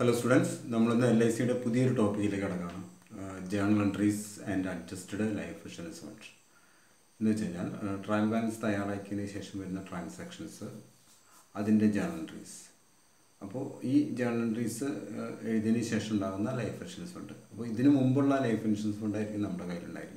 hello students നമ്മളിന്ന് L I സിയുടെ പുതിയൊരു ടോപ്പിക്കിലേക്ക് കിടക്കുകയാണ് journal entries and adjusted life insurance fund എന്ന് വെച്ച് കഴിഞ്ഞാൽ ട്രയൽ ബാലൻസ് തയ്യാറാക്കിയതിന് ശേഷം വരുന്ന ട്രാൻസാക്ഷൻസ് അതിൻ്റെ ജേണൽ എൻട്രീസ് അപ്പോൾ ഈ ജേണൽ എൻട്രീസ് എഴുതിയതിന് ശേഷം ഉണ്ടാകുന്ന ലൈഫ് ഇൻഷുറൻസ് ഫണ്ട് അപ്പോൾ ഇതിന് മുമ്പുള്ള ലൈഫ് ഇൻഷുറൻസ് ഫണ്ട് ആയിരിക്കും നമ്മുടെ കയ്യിലുണ്ടായിരിക്കുക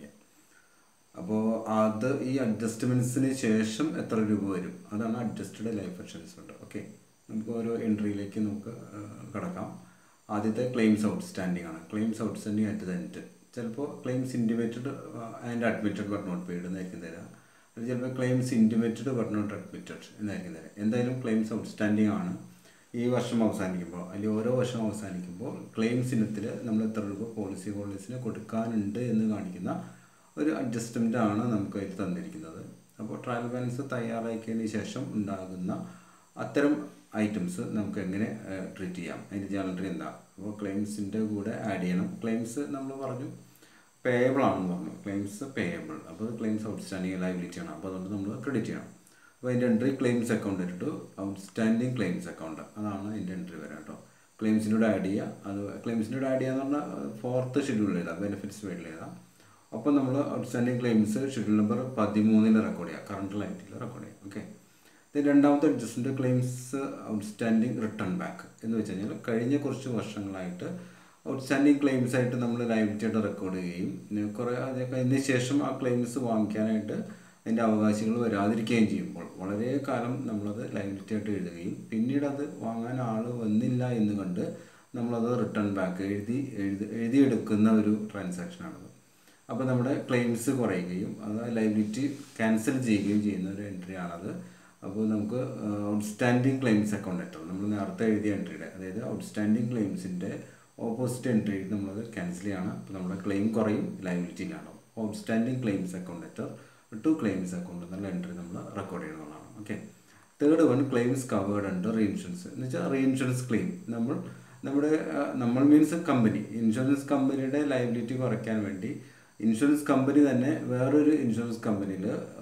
അപ്പോൾ അത് ഈ അഡ്ജസ്റ്റ്മെൻറ്റ്സിന് ശേഷം എത്ര രൂപ വരും അതാണ് adjusted life insurance fund okay നമുക്ക് ഓരോ എൻട്രിയിലേക്ക് നമുക്ക് കിടക്കാം ആദ്യത്തെ ക്ലെയിംസ് ഔട്ട്സ്റ്റാൻഡിംഗ് ആണ് claims outstanding at the end ചിലപ്പോൾ claims intimated and admitted but not paid എന്നായിരിക്കും തരിക അത് ചിലപ്പോൾ claims intimated but not admitted എന്നായിരിക്കും തരിക എന്തായാലും ക്ലെയിംസ് ഔട്ട്സ്റ്റാൻഡിംഗ് ആണ് ഈ വർഷം അവസാനിക്കുമ്പോൾ അല്ലെങ്കിൽ ഓരോ വർഷം അവസാനിക്കുമ്പോൾ ക്ലെയിംസ് ഇനത്തിൽ നമ്മൾ എത്ര രൂപ പോളിസി ഹോൾഡേഴ്സിന് കൊടുക്കാനുണ്ട് എന്ന് കാണിക്കുന്ന ഒരു അഡ്ജസ്റ്റ്മെൻ്റ് ആണ് നമുക്ക് അതിൽ തന്നിരിക്കുന്നത് അപ്പോൾ ട്രയൽ ബാലൻസ് തയ്യാറാക്കിയതിന് ശേഷം ഉണ്ടാകുന്ന അത്തരം ഐറ്റംസ് നമുക്ക് എങ്ങനെ ട്രീറ്റ് ചെയ്യാം അതിൻ്റെ ജേണൽ എന്താ അപ്പോൾ ക്ലെയിംസിൻ്റെ കൂടെ ആഡ് ചെയ്യണം ക്ലെയിംസ് നമ്മൾ പറഞ്ഞു പേയബിൾ ആണെന്ന് പറഞ്ഞു ക്ലെയിംസ് പേയബിൾ അപ്പോൾ ക്ലെയിംസ് ഔട്ട്സ്റ്റാൻഡിങ് ലൈബിലിറ്റി ആണ് അപ്പോൾ അതുകൊണ്ട് നമ്മൾ ക്രെഡിറ്റ് ചെയ്യണം അപ്പോൾ അതിൻ്റെ എൻട്രി ക്ലെയിംസ് അക്കൗണ്ട് ഇട്ടിട്ട് ഔട്ട്സ്റ്റാൻഡിങ് ക്ലെയിംസ് അക്കൗണ്ട് അതാണ് അതിൻ്റെ എൻട്രി വരാം കേട്ടോ ക്ലെയിംസിൻ്റെ കൂടെ ആഡ് ചെയ്യുക അത് ക്ലെയിംസിൻ്റെ കൂടെ ആഡ് ചെയ്യുക എന്ന് പറഞ്ഞാൽ ഫോർത്ത് ഷെഡ്യൂൾ എഴുതാം ബെനിഫിറ്റ്സ് വേണ്ടിൽ എഴുതാം അപ്പോൾ നമ്മൾ ഔട്ട്സ്റ്റാൻഡിങ് ക്ലെയിംസ് ഷെഡ്യൂൾ നമ്പർ പതിമൂന്നിൽ റെക്കോർഡ് ചെയ്യുക കറണ്ട് ലൈറ്റിൽ റെക്കോർഡ് ചെയ്യാം ഓക്കെ രണ്ടാമത്തെ adjustment claims outstanding return back എന്ന് വെച്ച് കഴിഞ്ഞാൽ കഴിഞ്ഞ കുറച്ച് വർഷങ്ങളായിട്ട് ഔട്ട്സ്റ്റാൻഡിങ് ക്ലെയിംസ് ആയിട്ട് നമ്മൾ ലൈബിലിറ്റി ആയിട്ട് റെക്കോർഡ് ചെയ്യുകയും കുറേ അതൊക്കെ അതിന് ശേഷം ആ ക്ലെയിംസ് വാങ്ങിക്കാനായിട്ട് അതിൻ്റെ അവകാശികൾ വരാതിരിക്കുകയും ചെയ്യുമ്പോൾ വളരെ കാലം നമ്മളത് ലൈബിലിറ്റി ആയിട്ട് എഴുതുകയും പിന്നീട് അത് വാങ്ങാൻ ആൾ വന്നില്ല എന്ന് കണ്ട് നമ്മളത് റിട്ടേൺ ബാക്ക് എഴുതി എഴുതി എഴുതിയെടുക്കുന്ന ഒരു ട്രാൻസാക്ഷനാണത് അപ്പോൾ നമ്മുടെ ക്ലെയിംസ് കുറയുകയും അത് ലൈബിലിറ്റി ക്യാൻസൽ ചെയ്യുകയും ചെയ്യുന്ന ഒരു എൻട്രി ആണത് അപ്പോൾ നമുക്ക് ഔട്ട്സ്റ്റാൻഡിങ് ക്ലെയിംസ് അക്കൗണ്ട് ലെറ്റർ നമ്മൾ നേരത്തെ എഴുതിയ എൻട്രിയുടെ അതായത് ഔട്ട്സ്റ്റാൻഡിങ് ക്ലെയിംസിൻ്റെ ഓപ്പോസിറ്റ് എൻട്രി നമ്മളത് ക്യാൻസൽ ചെയ്യണം അപ്പോൾ നമ്മുടെ ക്ലെയിം കുറയും ലൈബിലിറ്റിയിലാണ് outstanding claims account letter to claims account എന്നുള്ള എൻട്രി നമ്മൾ റെക്കോർഡ് ചെയ്യണമെന്നുള്ളതാണ് okay third one claims covered under reinsurance എന്ന് വെച്ചാൽ റീഇൻഷുറൻസ് ക്ലെയിം നമ്മൾ നമ്മുടെ നമ്മൾ മീൻസ് കമ്പനി ഇൻഷുറൻസ് കമ്പനിയുടെ ലൈബിലിറ്റി കുറയ്ക്കാൻ വേണ്ടി ഇൻഷുറൻസ് കമ്പനി തന്നെ വേറൊരു ഇൻഷുറൻസ് കമ്പനിയിൽ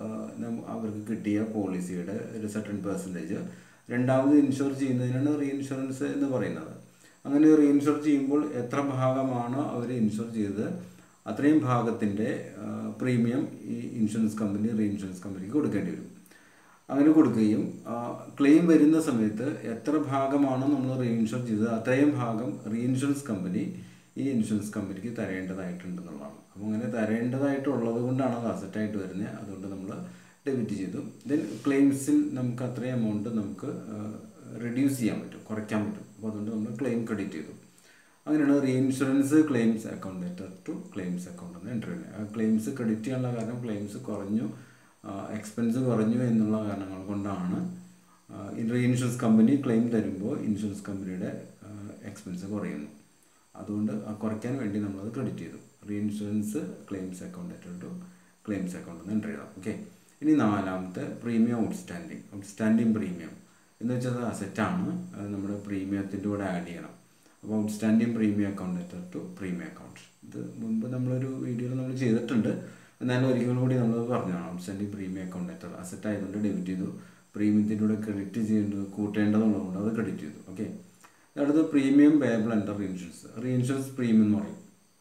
അവർക്ക് കിട്ടിയ പോളിസിയുടെ ഒരു സർട്ടൺ പെർസെൻറ്റേജ് രണ്ടാമത് ഇൻഷുർ ചെയ്യുന്നതിനാണ് റീ ഇൻഷുറൻസ് എന്ന് പറയുന്നത് അങ്ങനെ റീ ഇൻഷുർ ചെയ്യുമ്പോൾ എത്ര ഭാഗമാണോ അവർ ഇൻഷുർ ചെയ്തത് അത്രയും ഭാഗത്തിൻ്റെ പ്രീമിയം ഈ ഇൻഷുറൻസ് കമ്പനി റീ ഇൻഷുറൻസ് കമ്പനിക്ക് കൊടുക്കേണ്ടി വരും അങ്ങനെ കൊടുക്കുകയും ക്ലെയിം വരുന്ന സമയത്ത് എത്ര ഭാഗമാണോ നമ്മൾ റീ ഇൻഷുർ ചെയ്തത് അത്രയും ഭാഗം റീ ഇൻഷുറൻസ് കമ്പനി ഈ ഇൻഷുറൻസ് കമ്പനിക്ക് തരേണ്ടതായിട്ടുണ്ടെന്നുള്ളതാണ് അപ്പോൾ അങ്ങനെ തരേണ്ടതായിട്ടുള്ളത് കൊണ്ടാണ് അത് അസറ്റായിട്ട് വരുന്നത് അതുകൊണ്ട് നമ്മൾ ഡെബിറ്റ് ചെയ്തു ദെൻ ക്ലെയിംസിൽ നമുക്ക് അത്രയും എമൗണ്ട് നമുക്ക് റിഡ്യൂസ് ചെയ്യാൻ പറ്റും കുറയ്ക്കാൻ പറ്റും അപ്പോൾ അതുകൊണ്ട് നമ്മൾ ക്ലെയിം ക്രെഡിറ്റ് ചെയ്തു അങ്ങനെയാണ് reinsurance claims account letter to claims account എന്ന് എൻ്റർ ചെയ്യുന്നത് ആ ക്ലെയിംസ് ക്രെഡിറ്റ് ചെയ്യാനുള്ള കാരണം ക്ലെയിംസ് കുറഞ്ഞു എക്സ്പെൻസ് കുറഞ്ഞു എന്നുള്ള കാരണങ്ങൾ കൊണ്ടാണ് റീ ഇൻഷുറൻസ് കമ്പനി ക്ലെയിം തരുമ്പോൾ ഇൻഷുറൻസ് കമ്പനിയുടെ എക്സ്പെൻസ് കുറയുന്നു അതുകൊണ്ട് കുറയ്ക്കാൻ വേണ്ടി നമ്മളത് ക്രെഡിറ്റ് ചെയ്തു reinsurance claims account letter to claims account എന്ന് എൻ്റർ ചെയ്താൽ ഓക്കെ ഇനി നാലാമത്തെ പ്രീമിയം ഔട്ട്സ്റ്റാൻഡിങ് ഔട്ട്സ്റ്റാൻഡിങ് പ്രീമിയം എന്ന് വെച്ചാൽ അസറ്റാണ് നമ്മുടെ പ്രീമിയത്തിൻ്റെ കൂടെ ആഡ് ചെയ്യണം അപ്പോൾ outstanding premium account letter to premium account ഇത് മുമ്പ് നമ്മളൊരു വീഡിയോയിൽ നമ്മൾ ചെയ്തിട്ടുണ്ട് എന്നാലും ഒരിക്കലും കൂടി നമ്മൾ പറഞ്ഞതാണ് outstanding premium account letter asset ആയതുകൊണ്ട് ഡെബിറ്റ് ചെയ്തു പ്രീമിയത്തിൻ്റെ കൂടെ ക്രെഡിറ്റ് ചെയ്യേണ്ടത് കൂട്ടേണ്ടതുള്ളതുകൊണ്ട് അത് ക്രെഡിറ്റ് ചെയ്തു ഓക്കെ അടുത്ത് premium payable under reinsurance reinsurance premium എന്ന് പറയും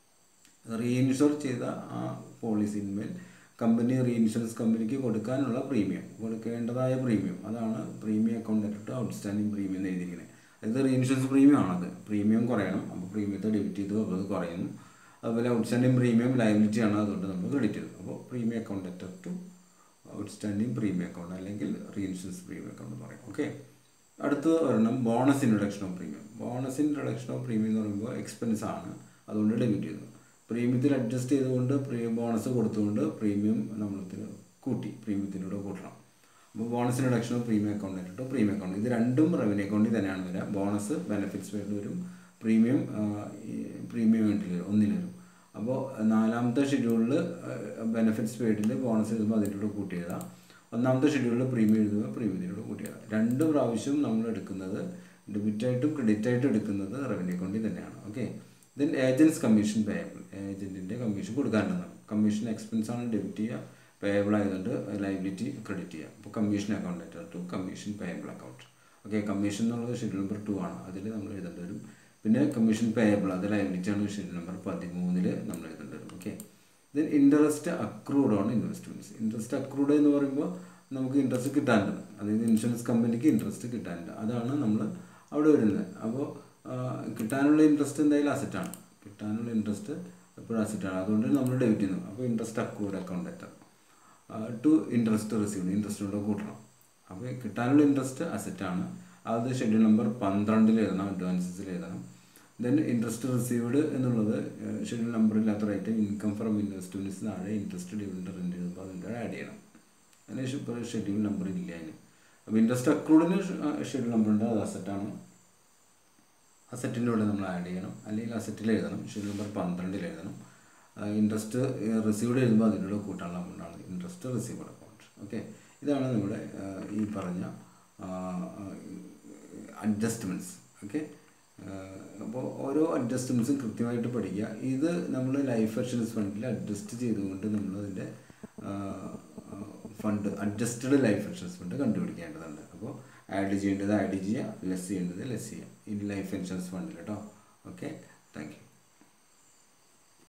റീഇൻഷുർ ചെയ്ത ആ പോളിസിന്മേൽ കമ്പനി റീഇൻഷുറൻസ് കമ്പനിക്ക് കൊടുക്കാനുള്ള പ്രീമിയം കൊടുക്കേണ്ടതായ പ്രീമിയം അതാണ് പ്രീമിയം അക്കൗണ്ട് ഇട്ടിട്ട് ഔട്ട്സ്റ്റാൻഡിങ് പ്രീമിയം എന്ന് എഴുതിയിരിക്കുന്നത് അതായത് റീഇൻഷുറൻസ് പ്രീമിയം ആണത് പ്രീമിയം കുറയണം അപ്പോൾ പ്രീമിയത്തെ ഡെബിറ്റ് ചെയ്തു അപ്പോൾ അത് കുറയുന്നു അതുപോലെ ഔട്ട്സ്റ്റാൻഡിങ് പ്രീമിയം ലൈബിലിറ്റി ആണ് അതുകൊണ്ട് നമ്മൾ ക്രെഡിറ്റ് ചെയ്തു അപ്പോൾ premium account letter to outstanding premium account അല്ലെങ്കിൽ റീഇൻഷുറൻസ് പ്രീമിയം അക്കൗണ്ട് എന്ന് പറയും ഓക്കെ അടുത്ത ഒരെണ്ണം bonus introduction of premium bonus introduction of premium എന്ന് പറയുമ്പോൾ എക്സ്പെൻസ് ആണ് അതുകൊണ്ട് ഡെബിറ്റ് ചെയ്തു പ്രീമിയത്തിൽ അഡ്ജസ്റ്റ് ചെയ്തുകൊണ്ട് പ്രീമിയം ബോണസ് കൊടുത്തുകൊണ്ട് പ്രീമിയം നമ്മളത്തിന് കൂട്ടി പ്രീമിയത്തിലൂടെ കൂട്ടണം അപ്പോൾ bonus introduction of premium account ആയിട്ട് പ്രീമിയം അക്കൗണ്ട് ഇത് രണ്ടും റവന്യൂ അക്കൗണ്ടിൽ തന്നെയാണ് വരിക ബോണസ് ബെനിഫിറ്റ്സ് വേണ്ടി വരും പ്രീമിയം പ്രീമിയം വേണ്ടി വരും ഒന്നിൽ വരും അപ്പോൾ നാലാമത്തെ ഷെഡ്യൂളിൽ ബെനിഫിറ്റ്സ് പേഡിൽ ബോണസ് എഴുതുമ്പോൾ അതിൻ്റെ കൂടെ കൂട്ടി എഴുതാം ഒന്നാമത്തെ ഷെഡ്യൂളിൽ പ്രീമിയം എഴുതുമ്പോൾ പ്രീമിയത്തിലൂടെ കൂട്ടി എഴുതാം രണ്ട് പ്രാവശ്യം നമ്മൾ എടുക്കുന്നത് ഡെബിറ്റായിട്ടും ക്രെഡിറ്റായിട്ടും എടുക്കുന്നത് റവന്യൂ അക്കൗണ്ടിൽ തന്നെയാണ് okay then agents commission payable ഏജൻറ്റിൻ്റെ കമ്മീഷൻ കൊടുക്കാനുള്ളതാണ് കമ്മീഷൻ എക്സ്പെൻസ് ആണ് ഡെബിറ്റ് ചെയ്യുക പേയബിൾ ആയതുകൊണ്ട് ലൈബിലിറ്റി ക്രെഡിറ്റ് ചെയ്യുക അപ്പോൾ commission account letter to commission payable account okay commission എന്നുള്ളത് ഷെഡ്യൂൾ നമ്പർ ടു ആണ് അതിൽ നമ്മൾ എഴുതേണ്ട വരും പിന്നെ കമ്മീഷൻ പേയബിൾ അത് ലയബിലിറ്റി ആണ് ഷെഡ്യൂൾ നമ്പർ പതിമൂന്നിൽ നമ്മൾ എഴുതേണ്ടത് ഓക്കെ ദെൻ ഇൻട്രസ്റ്റ് അക്രൂഡ് ആണ് ഇൻവെസ്റ്റ്മെൻറ്റ്സ് ഇൻട്രസ്റ്റ് അക്രൂഡ് എന്ന് പറയുമ്പോൾ നമുക്ക് ഇൻട്രസ്റ്റ് കിട്ടാനുണ്ട് അതായത് ഇൻഷുറൻസ് കമ്പനിക്ക് ഇൻട്രസ്റ്റ് കിട്ടാനുണ്ട് അതാണ് നമ്മൾ അവിടെ വരുന്നത് അപ്പോൾ കിട്ടാനുള്ള ഇൻട്രസ്റ്റ് എന്തായാലും അസറ്റാണ് കിട്ടാനുള്ള ഇൻട്രസ്റ്റ് എപ്പോഴും അസറ്റാണ് അതുകൊണ്ട് നമ്മൾ ഡെബിറ്റ് ചെയ്യുന്നു അപ്പോൾ ഇൻട്രസ്റ്റ് അക്രൂഡ് അക്കൗണ്ട് എത്തണം ടു ഇൻട്രസ്റ്റ് റിസീവ്ഡ് ഇൻട്രസ്റ്റ് കൂടെ കൂട്ടണം അപ്പോൾ കിട്ടാനുള്ള ഇൻട്രസ്റ്റ് അസറ്റാണ് അത് ഷെഡ്യൂൾ നമ്പർ പന്ത്രണ്ടിൽ എഴുതണം അഡ്വാൻസസിൽ എഴുതണം ദെൻ ഇൻട്രസ്റ്റ് റിസീവ്ഡ് എന്നുള്ളത് ഷെഡ്യൂൾ നമ്പർ ഇല്ലാത്ത റേറ്റ് ഇൻകം ഫ്രം ഇൻവെസ്റ്റ്മെൻറ്റ്സ് താഴെ ഇൻട്രസ്റ്റ് ഡിവിഡൻഡ് റെൻറ്റ് എഴുതുമ്പോൾ അതിൻ്റെ ആഡ് ചെയ്യണം അതിന് ഇപ്പോൾ ഷെഡ്യൂൾ നമ്പർ ഇല്ല അതിന് അപ്പോൾ ഇൻട്രസ്റ്റ് അക്രൂഡിന് ഷെഡ്യൂൾ നമ്പർ ഉണ്ട് അത് അസറ്റാണ് അസറ്റിൻ്റെ കൂടെ നമ്മൾ ആഡ് ചെയ്യണം അല്ലെങ്കിൽ അസറ്റിൽ എഴുതണം ഷെഡ്യൂൾ നമ്പർ പന്ത്രണ്ടിൽ എഴുതണം ഇൻട്രസ്റ്റ് റിസീവ്ഡ് എഴുതുമ്പോൾ അതിനുള്ള കൂട്ടാനുള്ള അമൗണ്ടാണ് ഇൻട്രസ്റ്റ് റിസീവ്ഡ് അക്കൗണ്ട് ഓക്കെ ഇതാണ് നമ്മുടെ ഈ പറഞ്ഞ അഡ്ജസ്റ്റ്മെൻറ്റ്സ് ഓക്കെ അപ്പോൾ ഓരോ അഡ്ജസ്റ്റ്മെൻറ്റ്സും കൃത്യമായിട്ട് പഠിക്കുക ഇത് നമ്മൾ ലൈഫ് ഇൻഷുറൻസ് ഫണ്ടിൽ അഡ്ജസ്റ്റ് ചെയ്തുകൊണ്ട് നമ്മളതിൻ്റെ fund adjusted life insurance fund കണ്ടുപിടിക്കേണ്ടതുണ്ട് അപ്പോൾ ആഡ് ചെയ്യേണ്ടത് ആഡ് ചെയ്യുക ലെസ് ചെയ്യേണ്ടത് ലെസ് ചെയ്യുക ഇൻ ലൈഫ് ഇൻഷുറൻസ് ഫണ്ടിൽ കേട്ടോ ഓക്കെ താങ്ക് യു